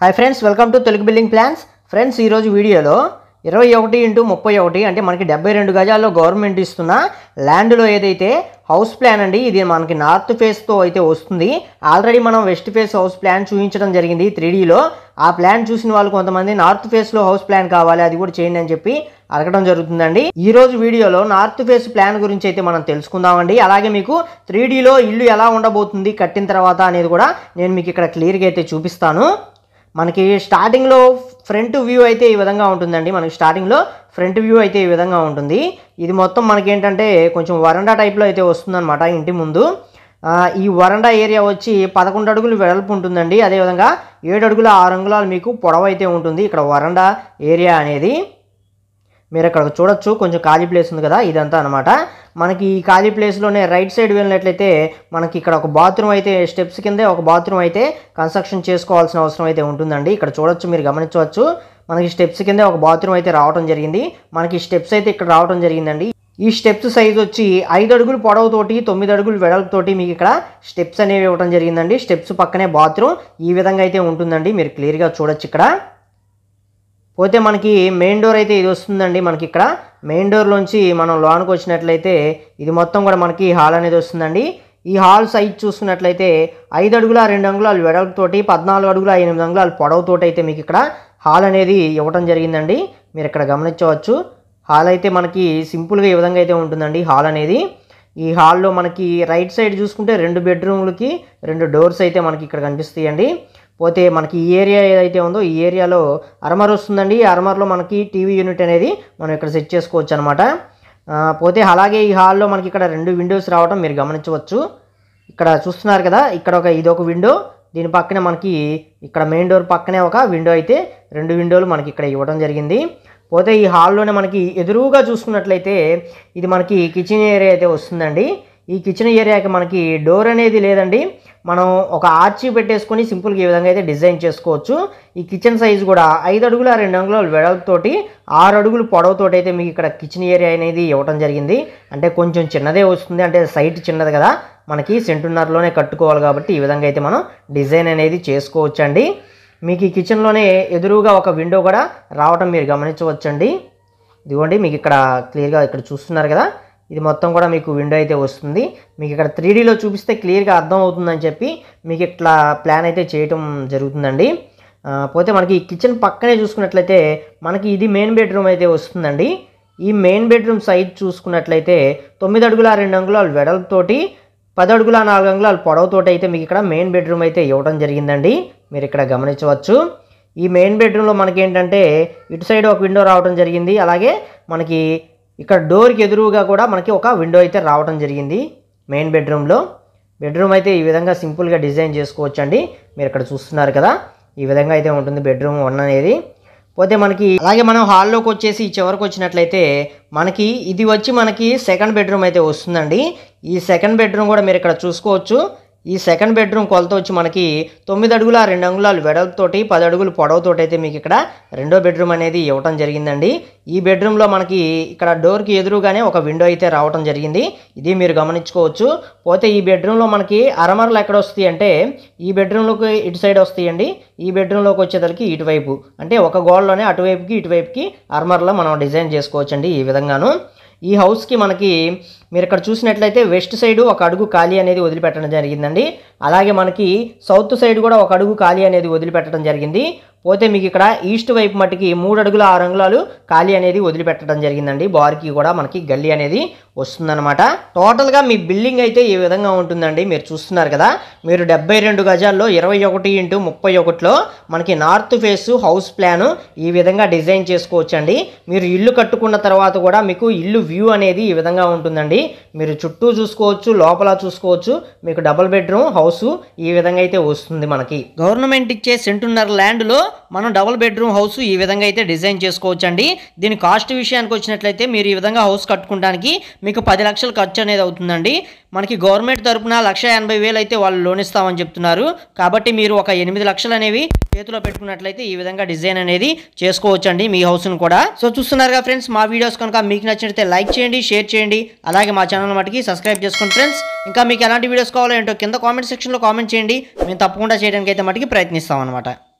hi friends welcome to Telugu building plans friends ఈరోజు వీడియోలో ఇరవై ఒకటి ఇంటూ ముప్పై ఒకటి అంటే మనకి డెబ్బై రెండు గజాల్లో గవర్నమెంట్ ఇస్తున్న ల్యాండ్లో ఏదైతే హౌస్ ప్లాన్ అండి ఇది మనకి నార్త్ ఫేస్తో అయితే వస్తుంది ఆల్రెడీ మనం వెస్ట్ ఫేస్ హౌస్ ప్లాన్ చూపించడం జరిగింది త్రీడీలో ఆ ప్లాన్ చూసిన వాళ్ళు కొంతమంది నార్త్ ఫేస్లో హౌస్ ప్లాన్ కావాలి అది కూడా చేయండి అని చెప్పి అడగడం జరుగుతుందండి ఈ రోజు వీడియోలో నార్త్ ఫేస్ ప్లాన్ గురించి అయితే మనం తెలుసుకుందామండి అలాగే మీకు త్రీడీలో ఇల్లు ఎలా ఉండబోతుంది కట్టిన తర్వాత అనేది కూడా నేను మీకు ఇక్కడ క్లియర్గా అయితే చూపిస్తాను మనకి స్టార్టింగ్లో ఫ్రంట్ వ్యూ అయితే ఈ విధంగా ఉంటుందండి మనకి స్టార్టింగ్లో ఫ్రంట్ వ్యూ అయితే ఈ విధంగా ఉంటుంది ఇది మొత్తం మనకి ఏంటంటే కొంచెం వరండా టైప్లో అయితే వస్తుందన్నమాట ఇంటి ముందు ఆ, ఈ వరండా ఏరియా వచ్చి పదకొండు అడుగులు వెడల్పు ఉంటుందండి అదేవిధంగా ఏడు అడుగుల ఆరు అంగుళాలు మీకు పొడవు అయితే ఉంటుంది ఇక్కడ వరండా ఏరియా అనేది మీరు ఇక్కడ చూడొచ్చు కొంచెం ఖాళీ ప్లేస్ ఉంది కదా ఇదంతా అనమాట మనకి ఈ ఖాళీ ప్లేస్లోనే రైట్ సైడ్ వెళ్ళినట్లయితే మనకి ఇక్కడ ఒక బాత్రూమ్ అయితే స్టెప్స్ కిందే ఒక బాత్రూమ్ అయితే కన్స్ట్రక్షన్ చేసుకోవాల్సిన అవసరం అయితే ఉంటుందండి ఇక్కడ చూడొచ్చు మీరు గమనించవచ్చు మనకి స్టెప్స్ కిందే ఒక బాత్రూమ్ అయితే రావడం జరిగింది మనకి స్టెప్స్ అయితే ఇక్కడ రావడం జరిగిందండి ఈ స్టెప్స్ సైజ్ వచ్చి ఐదు అడుగులు పొడవుతోటి తొమ్మిది అడుగులు వెడల్పుతోటి మీకు ఇక్కడ స్టెప్స్ అనేవి ఇవ్వడం జరిగిందండి స్టెప్స్ పక్కనే బాత్రూమ్ ఈ విధంగా అయితే ఉంటుందండి మీరు క్లియర్గా చూడొచ్చు ఇక్కడ పోతే మనకి మెయిన్ డోర్ అయితే ఇది వస్తుందండి మనకి ఇక్కడ మెయిన్ డోర్లోంచి మనం లోనికి వచ్చినట్లయితే ఇది మొత్తం కూడా మనకి హాల్ అనేది వస్తుందండి ఈ హాల్ సైజ్ చూసుకున్నట్లయితే ఐదు అడుగుల రెండు అంగుళాలు వెడల్పుతోటి పద్నాలుగు అడుగుల ఎనిమిది అంగుళాలు పొడవుతోటి అయితే మీకు ఇక్కడ హాల్ అనేది ఇవ్వటం జరిగిందండి మీరు ఇక్కడ గమనించవచ్చు హాల్ అయితే మనకి సింపుల్గా ఈ విధంగా అయితే ఉంటుందండి హాల్ అనేది ఈ హాల్లో మనకి రైట్ సైడ్ చూసుకుంటే రెండు బెడ్రూమ్లకి రెండు డోర్స్ అయితే మనకి ఇక్కడ కనిపిస్తాయండి పోతే మనకి ఈ ఏరియా ఏదైతే ఉందో ఈ ఏరియాలో అరమర్ వస్తుందండి ఈ అరమర్లో మనకి టీవీ యూనిట్ అనేది మనం ఇక్కడ సెట్ చేసుకోవచ్చు అనమాట పోతే అలాగే ఈ హాల్లో మనకి ఇక్కడ రెండు విండోస్ రావడం మీరు గమనించవచ్చు ఇక్కడ చూస్తున్నారు కదా ఇక్కడ ఒక ఇది ఒక విండో దీని పక్కనే మనకి ఇక్కడ మెయిన్ డోర్ పక్కనే ఒక విండో అయితే రెండు విండోలు మనకి ఇక్కడ ఇవ్వడం జరిగింది పోతే ఈ హాల్లోనే మనకి ఎదురుగా చూసుకున్నట్లయితే ఇది మనకి కిచెన్ ఏరియా అయితే వస్తుందండి ఈ కిచెన్ ఏరియాకి మనకి డోర్ అనేది లేదండి మనం ఒక ఆర్చి పెట్టేసుకొని సింపుల్గా ఈ విధంగా అయితే డిజైన్ చేసుకోవచ్చు ఈ కిచెన్ సైజ్ కూడా ఐదు అడుగుల రెండు అంగుళాలు వెడల్పుతోటి ఆరు అడుగులు పొడవుతోటి అయితే మీకు ఇక్కడ కిచెన్ ఏరియా అనేది ఇవ్వడం జరిగింది అంటే కొంచెం చిన్నదే వస్తుంది అంటే సైట్ చిన్నది కదా మనకి సెంటున్నరలోనే కట్టుకోవాలి కాబట్టి ఈ విధంగా అయితే మనం డిజైన్ అనేది చేసుకోవచ్చండి మీకు ఈ కిచెన్లోనే ఎదురుగా ఒక విండో కూడా రావటం మీరు గమనించవచ్చండి ఇదిగోండి మీకు ఇక్కడ క్లియర్గా ఇక్కడ చూస్తున్నారు కదా ఇది మొత్తం కూడా మీకు విండో అయితే వస్తుంది మీకు ఇక్కడ త్రీ డీలో చూపిస్తే క్లియర్గా అర్థం అవుతుందని చెప్పి మీకు ఇట్లా ప్లాన్ అయితే చేయటం జరుగుతుందండి ఆ, పోతే మనకి ఈ కిచెన్ పక్కనే చూసుకున్నట్లయితే మనకి ఇది మెయిన్ బెడ్రూమ్ అయితే వస్తుందండి ఈ మెయిన్ బెడ్రూమ్ సైజ్ చూసుకున్నట్లయితే తొమ్మిది అడుగుల రెండు అంగుళాలు వెడల్పుతోటి పది అడుగుల నాలుగు అంగుళాలు పొడవుతోటి అయితే మీకు ఇక్కడ మెయిన్ బెడ్రూమ్ అయితే ఇవ్వడం జరిగిందండి మీరు ఇక్కడ గమనించవచ్చు ఈ మెయిన్ బెడ్రూమ్లో మనకి ఏంటంటే ఇటు సైడ్ ఒక విండో రావడం జరిగింది అలాగే మనకి ఇక్కడ డోర్కి ఎదురుగా కూడా మనకి ఒక విండో అయితే రావడం జరిగింది మెయిన్ బెడ్రూమ్లో బెడ్రూమ్ అయితే ఈ విధంగా సింపుల్గా డిజైన్ చేసుకోవచ్చండి మీరు ఇక్కడ చూస్తున్నారు కదా ఈ విధంగా అయితే ఉంటుంది బెడ్రూమ్ వన్ అనేది పోతే మనకి అలాగే మనం హాల్లోకి వచ్చేసి చివరికి వచ్చినట్లయితే మనకి ఇది వచ్చి మనకి సెకండ్ బెడ్రూమ్ అయితే వస్తుందండి ఈ సెకండ్ బెడ్రూమ్ కూడా మీరు ఇక్కడ చూసుకోవచ్చు ఈ సెకండ్ బెడ్రూమ్ కొలత వచ్చి మనకి తొమ్మిది అడుగుల రెండు అంగుళాలు వెడల్పుతోటి పది అడుగులు పొడవుతోటి అయితే మీకు ఇక్కడ రెండో బెడ్రూమ్ అనేది ఇవ్వటం జరిగిందండి ఈ బెడ్రూమ్లో మనకి ఇక్కడ డోర్కి ఎదురుగానే ఒక విండో అయితే రావటం జరిగింది ఇది మీరు గమనించుకోవచ్చు పోతే ఈ బెడ్రూమ్లో మనకి అరమరలు ఎక్కడ వస్తాయి అంటే ఈ బెడ్రూమ్లోకి ఇటు సైడ్ వస్తాయండి ఈ బెడ్రూమ్లోకి వచ్చేసరికి ఇటువైపు అంటే ఒక గోడలోనే అటువైపుకి ఇటువైపుకి అర్మర్లో మనం డిజైన్ చేసుకోవచ్చండి ఈ విధంగాను ఈ హౌస్కి మనకి మీరు ఇక్కడ చూసినట్లయితే వెస్ట్ సైడ్ ఒక అడుగు ఖాళీ అనేది వదిలిపెట్టడం జరిగిందండి అలాగే మనకి సౌత్ సైడ్ కూడా ఒక అడుగు ఖాళీ అనేది వదిలిపెట్టడం జరిగింది పోతే మీకు ఇక్కడ ఈస్ట్ వైపు మట్టికి మూడు అడుగుల ఆరు అంగుళాలు ఖాళీ అనేది వదిలిపెట్టడం జరిగిందండి బార్కి కూడా మనకి గల్లీ అనేది వస్తుందన్నమాట టోటల్గా మీ బిల్డింగ్ అయితే ఈ విధంగా ఉంటుందండి మీరు చూస్తున్నారు కదా మీరు డెబ్బై రెండు గజాల్లో ఇరవై ఒకటి ఇంటూ ముప్పై ఒకటిలో మనకి నార్త్ ఫేస్ హౌస్ ప్లాన్ ఈ విధంగా డిజైన్ చేసుకోవచ్చండి మీరు ఇల్లు కట్టుకున్న తర్వాత కూడా మీకు ఇల్లు వ్యూ అనేది ఈ విధంగా ఉంటుందండి మీరు చుట్టూ చూసుకోవచ్చు లోపల చూసుకోవచ్చు మీకు డబుల్ బెడ్రూమ్ హౌస్ ఈ విధంగా అయితే వస్తుంది మనకి గవర్నమెంట్ ఇచ్చే సెంటున్నర ల్యాండ్లో మనం డబుల్ బెడ్రూమ్ హౌస్ ఈ విధంగా అయితే డిజైన్ చేసుకోవచ్చండి దీని కాస్ట్ విషయానికి వచ్చినట్లయితే మీరు ఈ విధంగా హౌస్ కట్టుకోవడానికి మీకు పది లక్షలు ఖర్చు అనేది అవుతుందండి మనకి గవర్నమెంట్ తరపున లక్ష ఎనభై వేలు అయితే వాళ్ళు లోన్ ఇస్తామని చెప్తున్నారు కాబట్టి మీరు ఒక ఎనిమిది లక్షలు అనేవి చేతిలో పెట్టుకున్నట్లయితే ఈ విధంగా డిజైన్ అనేది చేసుకోవచ్చండి మీ హౌస్ను కూడా సో చూస్తున్నారుగా ఫ్రెండ్స్ మా వీడియోస్ కనుక మీకు నచ్చినట్లయితే లైక్ చేయండి షేర్ చేయండి అలాగే మా ఛానల్ మటుకి సబ్స్క్రైబ్ చేసుకోండి ఫ్రెండ్స్ ఇంకా మీకు ఎలాంటి వీడియోస్ కావాలో ఏంటో కింద కామెంట్ సెక్షన్లో కామెంట్ చేయండి మేము తప్పకుండా చేయడానికి అయితే మటుకి ప్రయత్నిస్తాం అనమాట